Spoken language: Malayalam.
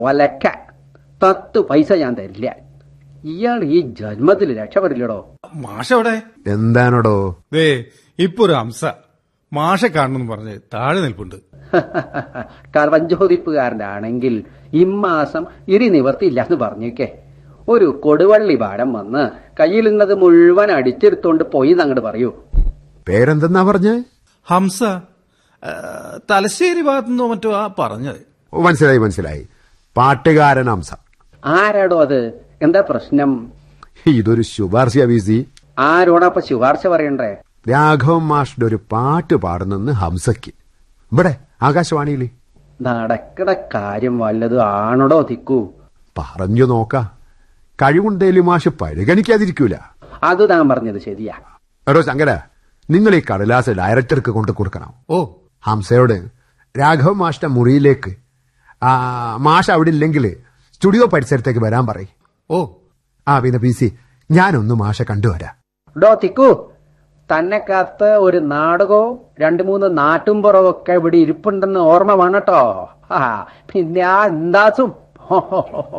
ഒലക്ക പത്ത് പൈസ ഞാൻ തരില്ല ഇയാൾ ഈ ജന്മത്തിൽ രക്ഷപ്പെടില്ലടോ മാഷ എവിടെ എന്താണോടോ ദേ ഇപ്പൊ ഒരു ഹംസ മാഷെ കാണണമെന്ന് പറഞ്ഞ് താഴെ നിൽപ്പുണ്ട് കർവഞ്ചോദിപ്പുകാരൻ്റെ ആണെങ്കിൽ ഇമ്മാസം ഇരി നിവർത്തിയില്ല എന്ന് പറഞ്ഞേക്കേ ഒരു കൊടുവള്ളി പാടം വന്ന് കയ്യിലുള്ളത് മുഴുവൻ അടിച്ചെടുത്തോണ്ട് പോയി അങ്ങോട്ട് പറയൂ പേരെന്തെന്നാ പറഞ്ഞ് ഹംസ ആ, തലശ്ശേരി ഭാഗത്തുനിന്നോ മറ്റോ ആ പറഞ്ഞത് ഓ മനസ്സിലായി മനസ്സിലായി പാട്ടുകാരൻ ഹംസ ആരാടോ അത് എന്താ പ്രശ്നം ഇതൊരു ശുപാർശ വീസി ആരോടപ്പൊ ശുപാർശ പറയണ്ടേ രാഘവൻ മാഷിന്റെ ഒരു പാട്ട് പാടുന്നെന്ന് ഹംസയ്ക്ക് ഇവിടെ ആകാശവാണിയിൽ നടക്കട കാര്യം വല്ലതും ആണോടോ തിക്കൂ പറഞ്ഞു നോക്ക കഴിവുണ്ടേലും മാഷ് പരിഗണിക്കാതിരിക്കൂല അത് താൻ പറഞ്ഞത് ശരിയാ എടോ ശങ്കര നിങ്ങൾ ഈ കടലാസ് ഡയറക്ടർക്ക് കൊണ്ട് കൊടുക്കണം ഓ ഹംസയോട് രാഘവ മാഷിന്റെ മുറിയിലേക്ക് ആ, മാഷ് അവിടെ ഇല്ലെങ്കിൽ സ്റ്റുഡിയോ പരിസരത്തേക്ക് വരാൻ പറയും ഓ ആ പിന്നെ പി സി ഞാനൊന്ന് മാഷെ കണ്ടുവരാം ഡോ തിക്കു തന്നെ കാത്ത് ഒരു നാടകവും രണ്ടു മൂന്ന് നാട്ടുംപുറവും ഒക്കെ ഇവിടെ ഇരിപ്പുണ്ടെന്ന് ഓർമ്മ വേണട്ടോ ആ പിന്നെ ആ എന്താസും